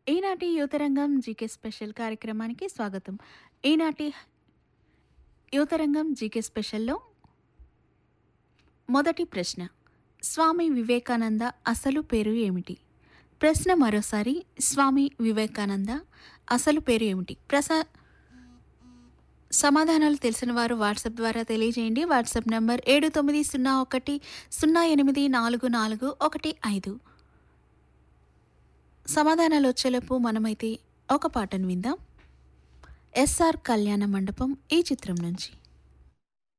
ఈనాటి యువతరంగం GK special కార్యక్రమానికి స్వాగతం ఈనాటి యువతరంగం జీకే స్పెషల్లో మొదటి ప్రశ్న స్వామి వివేకానంద అసలు పేరు ఏమిటి ప్రశ్న మరోసారి స్వామి వివేకానంద అసలు పేరు ఏమిటి ప్రస సమాధానాలు తెలిసిన వారు వాట్సాప్ ద్వారా తెలియజేయండి వాట్సాప్ నంబర్ ఏడు తొమ్మిది సున్నా ఒకటి సున్నా ఎనిమిది నాలుగు నాలుగు ఒకటి ఐదు సమాధానాలు వచ్చేలోపు మనమైతే ఒక పాటను విందాం ఎస్ఆర్ కళ్యాణ మండపం ఈ చిత్రం నుంచి